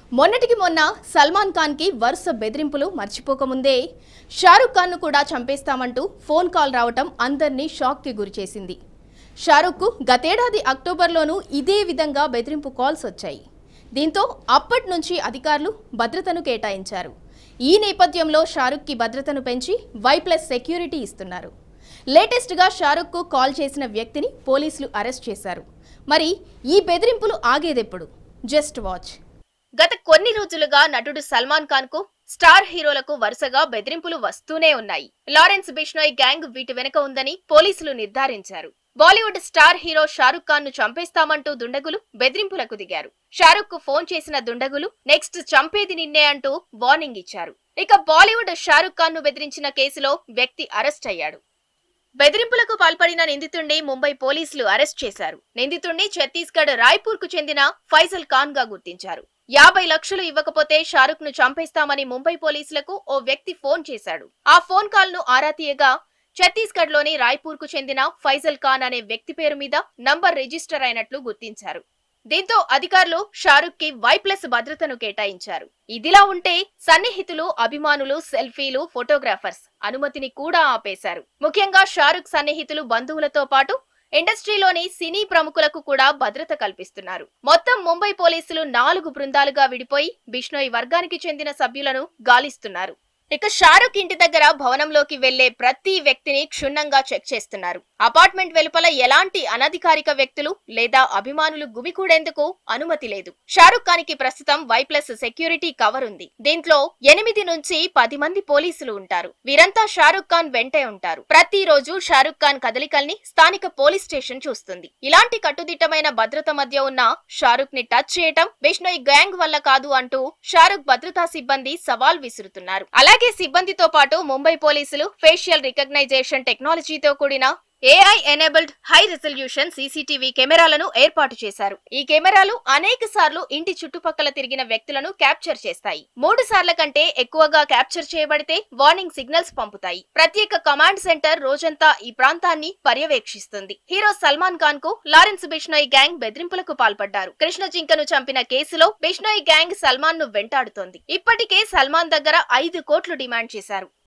మొన్నటికి మొన్న సల్మాన్ ఖాన్ కి వరుస బెదిరింపులు మర్చిపోకముందే షారుఖ్ ఖాన్ ను కూడా చంపేస్తామంటూ ఫోన్ కాల్ రావటం అందరినీ షాక్ కి గురిచేసింది షారుఖ్ కు గతేడాది అక్టోబర్లోనూ ఇదే విధంగా బెదిరింపు కాల్స్ వచ్చాయి దీంతో అప్పటి నుంచి అధికారులు భద్రతను కేటాయించారు ఈ నేపథ్యంలో షారుఖ్ కి భద్రతను పెంచి వై ప్లస్ సెక్యూరిటీ ఇస్తున్నారు లేటెస్ట్ గా షారుఖ్ కు కాల్ చేసిన వ్యక్తిని పోలీసులు అరెస్ట్ చేశారు మరి ఈ బెదిరింపులు ఆగేదెప్పుడు జస్ట్ వాచ్ గత కొన్ని రోజులుగా నటుడు సల్మాన్ ఖాన్ కు స్టార్ హీరోలకు వరుసగా బెదిరింపులు వస్తూనే ఉన్నాయి లారెన్స్ బిష్నోయ్ గ్యాంగ్ వీటి వెనుక ఉందని పోలీసులు నిర్ధారించారు Bollywood star hero Shahrukh Khan ను చంపేస్తామంటూ దుండగులు బెదిరింపులకు దిగారు షారుఖ్ కు ఫోన్ చేసిన దుండగులు నెక్స్ట్ చంపేది నిన్నే అంటూ వార్నింగ్ ఇచ్చారు ఇక బాలీవుడ్ షారుఖ్ ఖాన్ ను బెదిరించిన కేసులో వ్యక్తి అరెస్ట్ అయ్యాడు బెదిరింపులకు పాల్పడిన నిందితుడిని ముంబై పోలీసులు అరెస్ట్ చేశారు నిందితుడిని ఛత్తీస్గఢ్ రాయ్పూర్ కు చెందిన ఫైజల్ ఖాన్ గా గుర్తించారు యాభై లక్షలు ఇవ్వకపోతే షారుఖ్ ను చంపేస్తామని ముంబై పోలీసులకు ఓ వ్యక్తి ఫోన్ చేశాడు ఆ ఫోన్ కాల్ ను ఆరా తీయగా ఛత్తీస్గఢ్ లోని రాయ్పూర్ కు చెందిన ఫైజల్ ఖాన్ అనే వ్యక్తి పేరు మీద నంబర్ రిజిస్టర్ అయినట్లు గుర్తించారు దీంతో అధికారులు షారుఖ్ కి వై ప్లస్ భద్రతను కేటాయించారు ఇదిలా ఉంటే సన్నిహితులు అభిమానులు సెల్ఫీలు ఫోటోగ్రాఫర్స్ అనుమతిని కూడా ఆపేశారు ముఖ్యంగా షారుఖ్ సన్నిహితులు బంధువులతో పాటు ఇండస్ట్రీలోని సినీ ప్రముఖులకు కూడా భద్రత కల్పిస్తున్నారు మొత్తం ముంబై పోలీసులు నాలుగు బృందాలుగా విడిపోయి బిష్నోయ్ వర్గానికి చెందిన సభ్యులను గాలిస్తున్నారు ఇక షారుఖ్ ఇంటి దగ్గర భవనంలోకి వెళ్లే ప్రతి వ్యక్తిని క్షుణ్ణంగా చెక్ చేస్తున్నారు అపార్ట్మెంట్ వెలుపల ఎలాంటి అనధికారిక వ్యక్తులు లేదా అభిమానులు గుమికూడేందుకు అనుమతి లేదు షారుఖ్ ఖాన్ కి ప్రస్తుతం వై ప్లస్ సెక్యూరిటీ కవర్ ఉంది దీంట్లో ఎనిమిది నుంచి పది మంది పోలీసులు ఉంటారు వీరంతా షారుఖ్ ఖాన్ వెంటే ఉంటారు ప్రతి రోజు షారుఖ్ ఖాన్ కదలికల్ని స్థానిక పోలీస్ స్టేషన్ చూస్తుంది ఇలాంటి కట్టుదిట్టమైన భద్రత మధ్య ఉన్న షారుఖ్ ని టచ్ చేయటం బిష్నోయ్ గ్యాంగ్ వల్ల కాదు అంటూ షారుఖ్ భద్రతా సిబ్బంది సవాల్ విసురుతున్నారు అలాగే సిబ్బందితో పాటు ముంబై పోలీసులు ఫేషియల్ రికగ్నైజేషన్ టెక్నాలజీతో కూడిన AI enabled high resolution CCTV కెమెరాలను ఏర్పాటు చేశారు ఈ కెమెరాలు అనేక సార్లు ఇంటి చుట్టుపక్కల తిరిగిన వ్యక్తులను క్యాప్చర్ చేస్తాయి మూడు సార్ల కంటే ఎక్కువగా క్యాప్చర్ చేయబడితే వార్నింగ్ సిగ్నల్స్ పంపుతాయి ప్రత్యేక కమాండ్ సెంటర్ రోజంతా ఈ ప్రాంతాన్ని పర్యవేక్షిస్తుంది హీరో సల్మాన్ ఖాన్ కు లారెన్స్ బిష్నోయ్ గ్యాంగ్ బెదిరింపులకు పాల్పడ్డారు కృష్ణ జింకను చంపిన కేసులో బిష్నోయ్ గ్యాంగ్ సల్మాన్ ను వెంటాడుతోంది ఇప్పటికే సల్మాన్ దగ్గర ఐదు కోట్లు డిమాండ్ చేశారు